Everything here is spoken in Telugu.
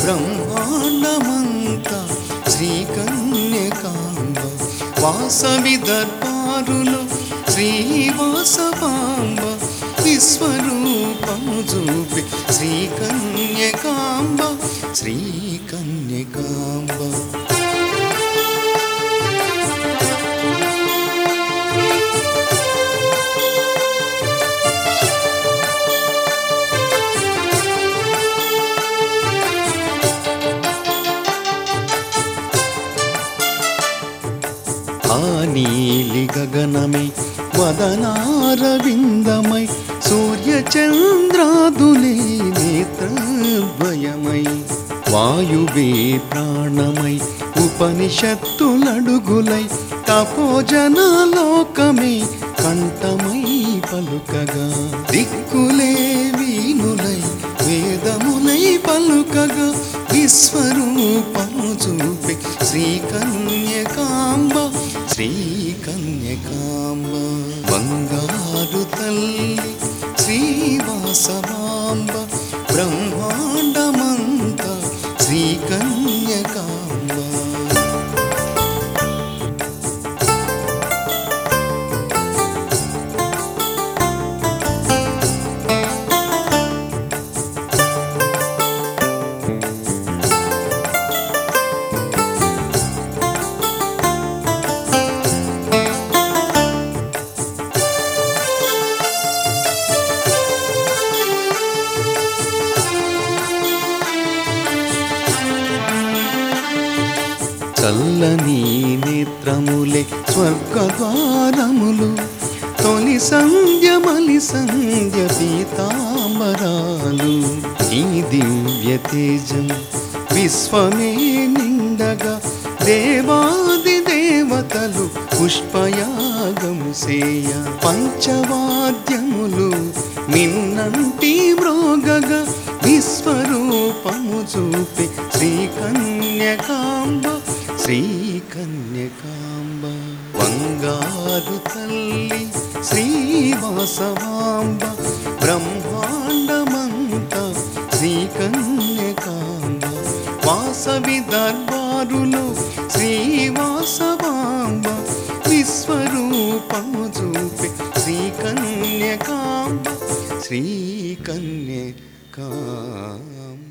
బ్రహ్మాండమంతా శ్రీకన్యకాంబ వాసవి దర్బారులో శ్రీవాసవాంబ విశ్వరూపము చూపి శ్రీకన్యకాంబ శ్రీకన్యకాంబ ఆ నీలి గగనమై వదనారవిందమై సూర్యచంద్రాదులే నేత్రద్వయమై వాయువే ప్రాణమై ఉపనిషత్తులడుగులై తపోజనలోకమే కంఠమై పలుకగా దిక్కులే వీణులై వేదములై పలుకగా విశ్వరూపము చూపి శ్రీకన్యకాంబ శ్రీకన్యకాంబ బంగారు తల్లి శ్రీవాసవాంబ బ్రహ్మాండమంత శ్రీకన్యకాంబ చల్లని నేత్రములే స్వర్గద్వారములు తొలి సంధ్య మలి సంధ్య పీతాంబరాలు ఈ దివ్య తేజం విశ్వమే నిండగా దేవాది దేవతలు పుష్పయాగం సేయ పంచవాద్యములు మిన్నంటి మ్రోగగా విశ్వరూపము చూపి శ్రీకన్యకాంబ శ్రీకన్యకాంబ బంగారు తల్లి శ్రీవాసవాంబ బ్రహ్మాండమంత శ్రీకన్యకాంబ వాసవి దర్బారులో శ్రీవాసవాంబ విశ్వరూపము చూపి శ్రీకన్యకాంబ శ్రీకన్యకాంబ